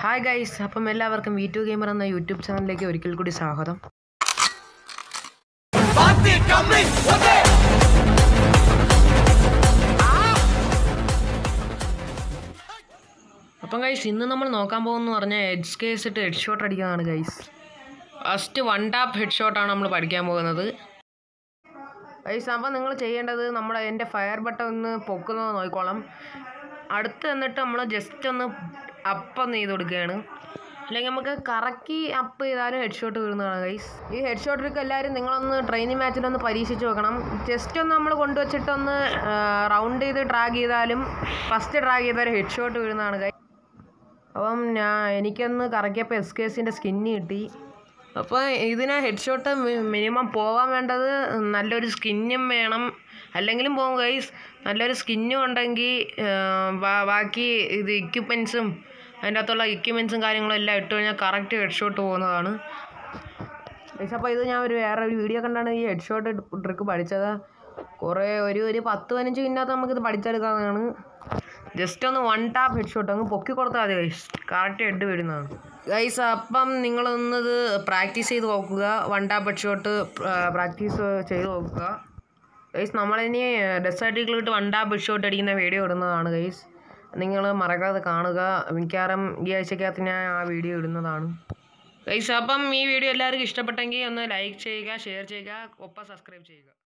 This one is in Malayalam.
ഹായ് ഗൈസ് അപ്പം എല്ലാവർക്കും വി ടു ഗെയിമർ എന്ന യൂട്യൂബ് ചാനലിലേക്ക് ഒരിക്കൽ കൂടി സ്വാഗതം അപ്പം ഗൈസ് ഇന്ന് നമ്മൾ നോക്കാൻ പോകുന്ന പറഞ്ഞാൽ എഡ്ജ് കേസ് ഇട്ട് ഹെഡ് ഷോട്ട് അടിക്കുന്നതാണ് guys first one tap head ഷോട്ടാണ് നമ്മൾ പഠിക്കാൻ പോകുന്നത് ഗൈസ് അപ്പം നിങ്ങൾ ചെയ്യേണ്ടത് നമ്മുടെ എൻ്റെ ഫയർ ബട്ടൺ ഒന്ന് പൊക്കുന്നത് നോക്കിക്കോളാം അടുത്ത് എന്നിട്ട് നമ്മൾ ജസ്റ്റ് ഒന്ന് അപ്പ് ഒന്ന് ചെയ്ത് കൊടുക്കുകയാണ് അല്ലെങ്കിൽ നമുക്ക് കറക്കി അപ്പ് ചെയ്താലും ഹെഡ് ഷോട്ട് വീഴുന്നതാണ് ഗൈസ് ഈ ഹെഡ് ഷോട്ട് ട്രിക്ക് എല്ലാവരും നിങ്ങളൊന്ന് ട്രെയിനിങ് മാച്ചിലൊന്ന് പരീക്ഷിച്ച് നോക്കണം ജസ്റ്റ് ഒന്ന് നമ്മൾ കൊണ്ടുവച്ചിട്ടൊന്ന് റൗണ്ട് ചെയ്ത് ട്രാക്ക് ചെയ്താലും ഫസ്റ്റ് ട്രാക്ക് ചെയ്താലും ഹെഡ് ഷോട്ട് വീഴുന്നതാണ് ഗൈസ് അപ്പം ഞാൻ എനിക്കൊന്ന് കറക്കിയപ്പോൾ എസ് കേസിൻ്റെ സ്കിന്ന് കിട്ടി അപ്പോൾ ഇതിന് ഹെഡ് ഷോട്ട് മിനിമം പോകാൻ വേണ്ടത് നല്ലൊരു സ്കിന്നും വേണം അല്ലെങ്കിലും പോകും ഗൈസ് നല്ലൊരു സ്കിന്നും ഉണ്ടെങ്കിൽ ബാക്കി ഇത് എക്യുപ്മെൻസും അതിൻ്റെ അകത്തുള്ള എക്യുപ്മെൻസും കാര്യങ്ങളും എല്ലാം ഇട്ട് കഴിഞ്ഞാൽ കറക്റ്റ് ഹെഡ് ഷോട്ട് പോകുന്നതാണ് ഗൈസ് അപ്പോൾ ഇത് ഞാൻ ഒരു വേറെ ഒരു വീഡിയോ കണ്ടാണ് ഈ ഹെഡ് ഷോട്ട് ട്രിക്ക് പഠിച്ചത് കുറേ ഒരു ഒരു പത്ത് പതിനഞ്ച് മിനിറ്റ് നമുക്കിത് പഠിച്ചെടുക്കാവുന്നതാണ് ജസ്റ്റ് ഒന്ന് വൺ ടാപ്പ് ഹെഡ് ഷോട്ട് അങ്ങ് പൊക്കി കൊടുത്താൽ മതി ഗൈസ് കറക്റ്റ് ഹെഡ് വരുന്നതാണ് ഗൈസ് അപ്പം നിങ്ങളൊന്നത് പ്രാക്ടീസ് ചെയ്ത് നോക്കുക one tap head shot practice ചെയ്ത് നോക്കുക ഗൈസ് നമ്മളിനി ഡെസേർട്ടികളിട്ട് വൺ ടാപ്പ് ഹെഡ് ഷോട്ട് അടിക്കുന്ന വീഡിയോ ഇടുന്നതാണ് ഗൈസ് നിങ്ങൾ മറക്കാതെ കാണുക മിക്കവാറും ഈ ആഴ്ചക്കകത്ത് ഞാൻ ആ വീഡിയോ ഇടുന്നതാണ് ഗൈസ് അപ്പം ഈ വീഡിയോ എല്ലാവർക്കും ഇഷ്ടപ്പെട്ടെങ്കിൽ ഒന്ന് ലൈക്ക് ചെയ്യുക ഷെയർ ചെയ്യുക ഒപ്പം സബ്സ്ക്രൈബ് ചെയ്യുക